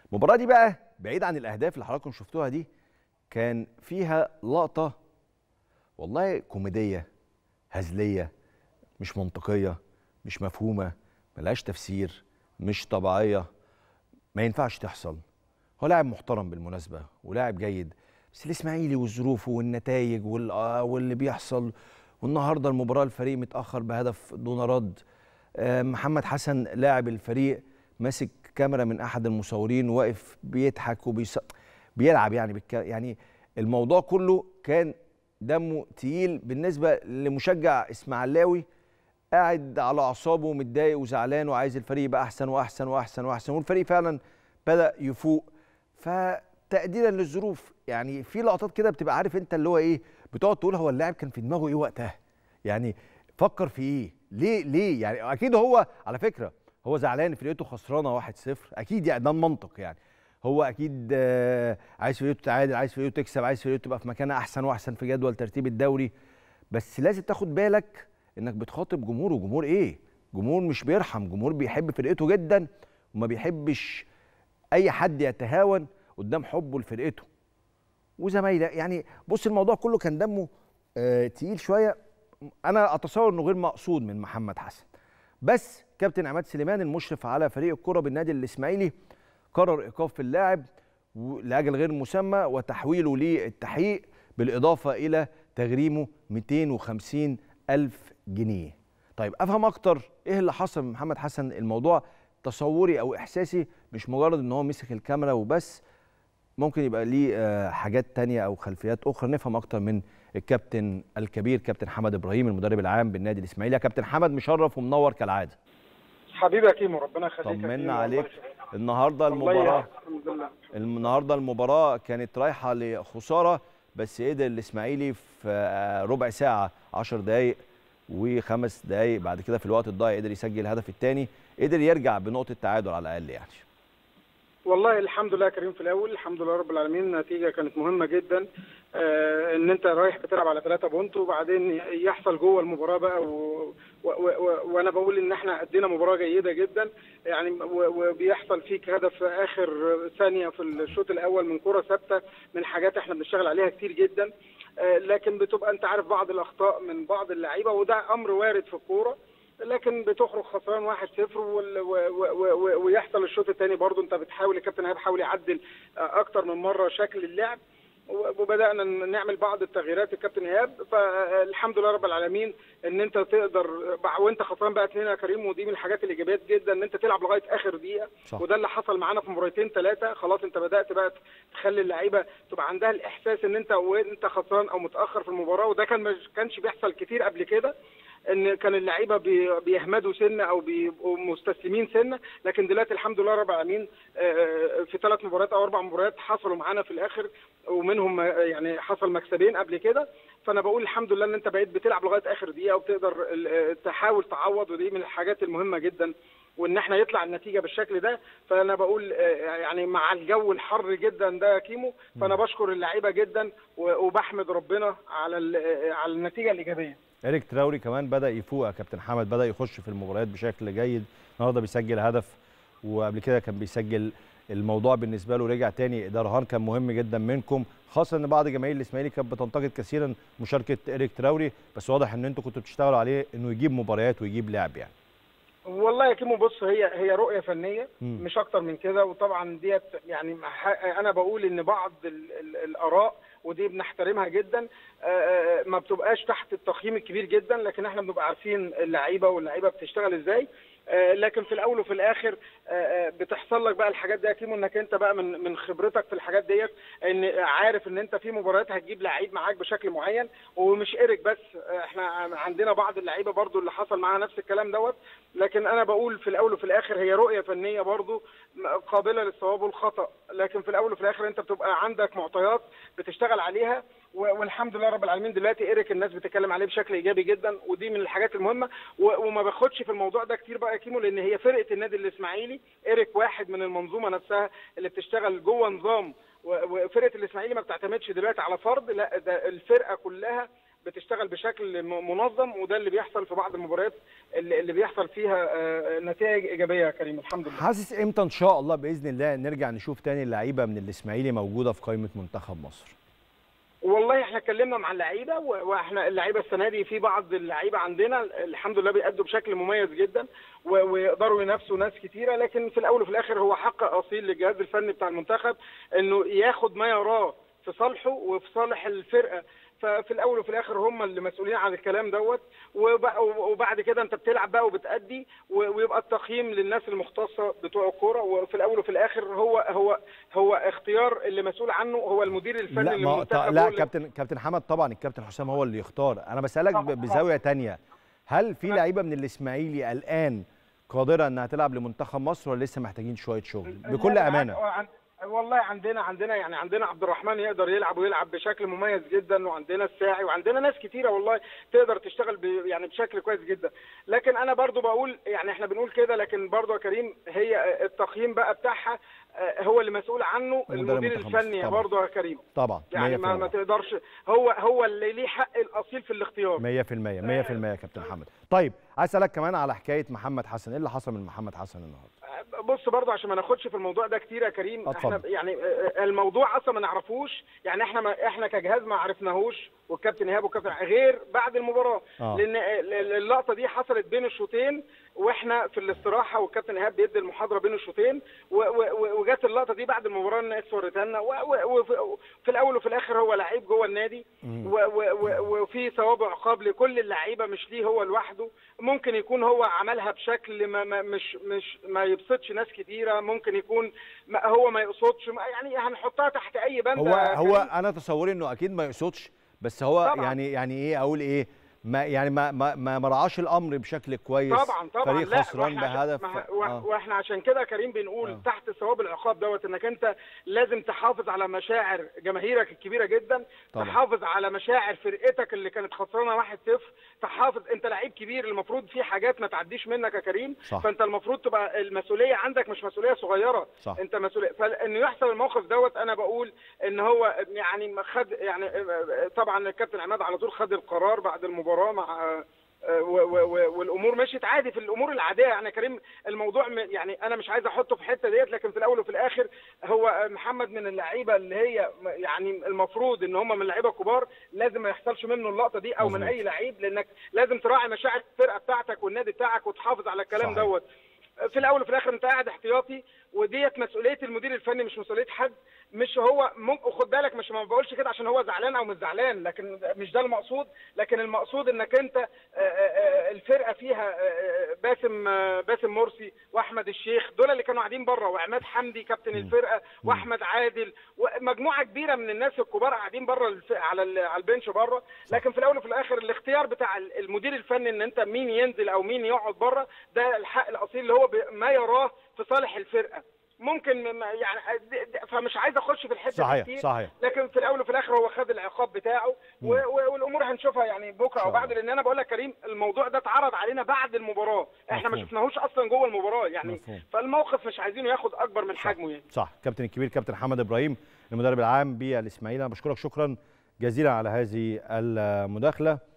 المباراه دي بقى بعيد عن الاهداف اللي حضراتكم شفتوها دي كان فيها لقطه والله كوميديه هزليه مش منطقيه مش مفهومه ملهاش تفسير مش طبيعيه ما ينفعش تحصل هو لاعب محترم بالمناسبه ولاعب جيد بس الاسماعيلي وظروفه والنتائج وال- آه واللي بيحصل والنهارده المباراه الفريق متاخر بهدف دون رد آه، محمد حسن لاعب الفريق ماسك كاميرا من احد المصورين واقف بيضحك وبيص بيلعب يعني بالك... يعني الموضوع كله كان دمه تقيل بالنسبه لمشجع اسماعيلاوي قاعد على اعصابه ومتضايق وزعلان وعايز الفريق يبقى احسن واحسن واحسن واحسن والفريق فعلا بدا يفوق فتقديرا للظروف يعني في لقطات كده بتبقى عارف انت اللي هو ايه بتقعد تقول هو اللاعب كان في دماغه ايه وقتها يعني فكر في ايه ليه ليه يعني اكيد هو على فكره هو زعلان فرقته خسرانه 1-0 اكيد يعني ده المنطق يعني هو اكيد آه، عايز فرقته تعادل عايز فرقته تكسب عايز فرقته تبقى في مكانها احسن واحسن في جدول ترتيب الدوري بس لازم تاخد بالك انك بتخاطب جمهور وجمهور ايه جمهور مش بيرحم جمهور بيحب فرقته جدا وما بيحبش اي حد يتهاون قدام حبه لفرقته وزمايله يعني بص الموضوع كله كان دمه آه تقيل شويه انا اتصور انه غير مقصود من محمد حسن بس كابتن عماد سليمان المشرف على فريق الكره بالنادي الاسماعيلي قرر ايقاف اللاعب و- لاجل غير مسمى وتحويله للتحقيق بالاضافه الى تغريمه 250 الف جنيه طيب افهم اكتر ايه اللي حصل من محمد حسن الموضوع تصوري او احساسي مش مجرد ان هو مسك الكاميرا وبس ممكن يبقى ليه آه، حاجات تانية او خلفيات اخرى نفهم اكتر من الكابتن الكبير كابتن حمد ابراهيم المدرب العام بالنادي الاسماعيلي يا كابتن حمد مشرف ومنور كالعاده حبيبي يا كيمو ربنا يخليك يا طمنا كيمو، عليك الله يخليك. النهارده والله المباراه الحمد لله النهارده المباراه كانت رايحه لخساره بس قدر الاسماعيلي في آه، ربع ساعه 10 دقائق وخمس دقائق بعد كده في الوقت الضايع قدر يسجل الهدف الثاني قدر يرجع بنقطه تعادل على الاقل يعني والله الحمد لله يا كريم في الاول الحمد لله رب العالمين النتيجه كانت مهمه جدا آه ان انت رايح بتلعب على 3 بونت وبعدين يحصل جوه المباراه بقى و... و... و... وانا بقول ان احنا ادينا مباراه جيده جدا يعني و... وبيحصل فيك هدف في اخر ثانيه في الشوط الاول من كره ثابته من حاجات احنا بنشتغل عليها كتير جدا آه لكن بتبقى انت عارف بعض الاخطاء من بعض اللعيبه وده امر وارد في الكوره لكن بتخرج خسران 1-0 وال- و- و- و- ويحصل الشوط الثاني برضو انت بتحاول الكابتن ايهاب حاول يعدل آه، اكتر من مره شكل اللعب و- وبدانا ن- نعمل بعض التغييرات الكابتن ايهاب فالحمد لله رب العالمين ان انت تقدر بع- وانت خسران بقى اتنين يا كريم ودي من الحاجات الايجابيات جدا ان انت تلعب لغايه اخر دقيقه صح. وده اللي حصل معانا في مباراتين ثلاثه خلاص انت بدات بقى تخلي اللعيبه تبقى عندها الاحساس ان انت وانت خسران او متاخر في المباراه وده كان مش كانش بيحصل كتير قبل كده ان كان اللعيبه بي- بيهمدوا سنه او بيبقوا مستسلمين سنه لكن دلوقتي الحمد لله رب العالمين آه، في ثلاث مباريات او اربع مباريات حصلوا معانا في الاخر ومنهم آه، يعني حصل مكسبين قبل كده فانا بقول الحمد لله ان انت بقيت بتلعب لغايه اخر دقيقه وبتقدر آه، تحاول تعوض ودي من الحاجات المهمه جدا وان احنا يطلع النتيجه بالشكل ده فانا بقول آه، يعني مع الجو الحر جدا ده يا كيمو فانا بشكر اللعيبه جدا و- وبحمد ربنا على ال- آه، على النتيجه الايجابيه إريك تراوري كمان بدأ يفوق يا كابتن حمد بدأ يخش في المباريات بشكل جيد النهارده بيسجل هدف وقبل كده كان بيسجل الموضوع بالنسبه له رجع تاني ده رهان كان مهم جدا منكم خاصه ان بعض جماهير الاسماعيلي كانت بتنتقد كثيرا مشاركه إريك تراوري بس واضح ان انتوا كنتوا بتشتغلوا عليه انه يجيب مباريات ويجيب لعب يعني والله يا كيمو بص هي هي رؤيه فنيه مم. مش اكتر من كده وطبعا ديت يعني ح- انا بقول ان بعض ال ال الاراء ودي بنحترمها جدا آه، آه، ما بتبقاش تحت التقييم الكبير جدا لكن احنا بنبقى عارفين اللعيبه واللعيبه بتشتغل ازاي آه، لكن في الاول وفي الاخر آه، آه، بتحصل لك بقى الحاجات دي يا كيمو انك انت بقى من من خبرتك في الحاجات ديت ان عارف ان انت في مباريات هتجيب لعيب معاك بشكل معين ومش ايريك بس آه، احنا عندنا بعض اللعيبه برضو اللي حصل معاها نفس الكلام دوت لكن انا بقول في الاول وفي الاخر هي رؤيه فنيه برضو قابله للصواب والخطا لكن في الاول وفي الاخر انت بتبقى عندك معطيات بتشتغل عليها و- والحمد لله رب العالمين دلوقتي ايريك الناس بتتكلم عليه بشكل ايجابي جدا ودي من الحاجات المهمه و- وما باخدش في الموضوع ده كتير بقى يا كيمو لان هي فرقه النادي الاسماعيلي ايريك واحد من المنظومه نفسها اللي بتشتغل جوه نظام و- وفرقه الاسماعيلي ما بتعتمدش دلوقتي على فرد لا ده الفرقه كلها بتشتغل بشكل م- منظم وده اللي بيحصل في بعض المباريات اللي اللي بيحصل فيها آه، نتائج ايجابيه يا كريم الحمد لله حاسس امتى ان شاء الله باذن الله نرجع نشوف تاني اللعيبه من الاسماعيلي موجوده في قائمه منتخب مصر والله احنا اتكلمنا مع اللعيبه و- واحنا اللعيبه السنه دي في بعض اللعيبه عندنا الحمد لله بيأدوا بشكل مميز جدا و- ويقدروا ينافسوا ناس كتيره لكن في الاول وفي الاخر هو حق اصيل للجهاز الفني بتاع المنتخب انه ياخد ما يراه في صالحه وفي صالح الفرقه ففي الاول وفي الاخر هم اللي مسؤولين عن الكلام دوت وب- وبعد كده انت بتلعب بقى وبتأدي و- ويبقى التقييم للناس المختصه بتوع الكوره وفي الاول وفي الاخر هو هو هو اختيار اللي مسؤول عنه هو المدير الفني لا ما للمنتخب ط- هو لا اللي- كابتن كابتن حمد طبعا الكابتن حسام هو اللي يختار انا بسالك طبعاً. ب- بزاويه تانية هل في لعيبه من الاسماعيلي الان قادره انها تلعب لمنتخب مصر ولا لسه محتاجين شويه شغل بكل لا، امانه عن- والله عندنا عندنا يعني عندنا عبد الرحمن يقدر يلعب ويلعب بشكل مميز جدا وعندنا الساعي وعندنا ناس كتيره والله تقدر تشتغل ب يعني بشكل كويس جدا لكن انا برضو بقول يعني احنا بنقول كده لكن برضو يا كريم هي التقييم بقى بتاعها آه، هو اللي مسؤول عنه مدرب المدير منتخب مصر، الفني طبعاً. برضو يا كريم طبعا يعني ما, 100% ما تقدرش هو هو اللي ليه حق الاصيل في الاختيار 100% 100% يا كابتن حمد طيب عايز اسالك كمان على حكايه محمد حسن ايه اللي حصل من محمد حسن النهارده بص برضه عشان ما ناخدش في الموضوع ده كتير يا كريم اتفضل. احنا يعني آه، الموضوع اصلا ما نعرفوش يعني احنا ما احنا كجهاز ما عرفناهوش والكابتن ايهاب والكابتن غير بعد المباراه آه. لان ال- ال- اللقطه دي حصلت بين الشوطين واحنا في الاستراحه والكابتن ايهاب بيدي المحاضره بين الشوطين و- و- و- وجت اللقطه دي بعد المباراه الناس وريتها لنا و- و- وفي في الاول وفي الاخر هو لعيب جوه النادي و- و- و- وفي ثواب عقاب لكل اللعيبه مش ليه هو لوحده ممكن يكون هو عملها بشكل ما ما مش مش ما يبسطش ناس كتيره ممكن يكون ما هو ما يقصدش ما يعني هنحطها تحت اي بند هو يا هو كريم. انا تصوري انه اكيد ما يقصدش بس هو طبعاً. يعني يعني ايه اقول ايه ما يعني ما ما ما مرعاش الامر بشكل كويس طبعا طبعا فريق لا خسران وإحنا عشان- بهدف ما- ف- و- آه. واحنا عشان كده يا كريم بنقول آه. تحت ثواب العقاب دوت انك انت لازم تحافظ على مشاعر جماهيرك الكبيره جدا طبعا. تحافظ على مشاعر فرقتك اللي كانت خسرانه 1-0 تحافظ انت لعيب كبير المفروض في حاجات ما تعديش منك يا كريم صح. فانت المفروض تبقى المسؤوليه عندك مش مسؤوليه صغيره صح. انت مسؤوليه فانه يحصل الموقف دوت انا بقول ان هو يعني ما خد يعني طبعا الكابتن عماد على طول خد القرار بعد المباراه مع و- و- و- والامور مشيت عادي في الامور العاديه يعني يا كريم الموضوع م- يعني انا مش عايز احطه في حته ديت لكن في الاول وفي الاخر هو محمد من اللعيبه اللي هي م- يعني المفروض ان هم من اللعيبه الكبار لازم ما يحصلش منه اللقطه دي او من مظبوط. اي لعيب لانك لازم تراعي مشاعر الفرقه بتاعتك والنادي بتاعك وتحافظ على الكلام صحيح. دوت في الاول وفي الاخر انت قاعد احتياطي وديت مسؤوليه المدير الفني مش مسؤوليه حد مش هو ممكن خد بالك مش ما بقولش كده عشان هو زعلان او مش زعلان لكن مش ده المقصود لكن المقصود انك انت آه، آه، آه، الفرقه فيها آه، آه، باسم آه، باسم مرسي واحمد الشيخ دول اللي كانوا قاعدين بره وعماد حمدي كابتن الفرقه واحمد عادل ومجموعه كبيره من الناس الكبار قاعدين بره الف- على ال- على البنش بره لكن في الاول وفي الاخر الاختيار بتاع ال- المدير الفني ان انت مين ينزل او مين يقعد بره ده الحق الاصيل اللي هو ب- ما يراه في صالح الفرقه ممكن ما- يعني د- د- فمش عايز اخش في الحته دي صحيح كتير صحيح لكن في الاول وفي الاخر هو خد العقاب بتاعه و- و- والامور هنشوفها يعني بكره شاء او بعد الله. لان انا بقول لك كريم الموضوع ده اتعرض علينا بعد المباراه احنا ما مفهوم. شفناهوش اصلا جوه المباراه يعني مفهوم. فالموقف مش عايزينه ياخد اكبر من حجمه يعني صح كابتن الكبير كابتن حمد ابراهيم المدرب العام بالاسماعيلي انا بشكرك شكرا جزيلا على هذه المداخله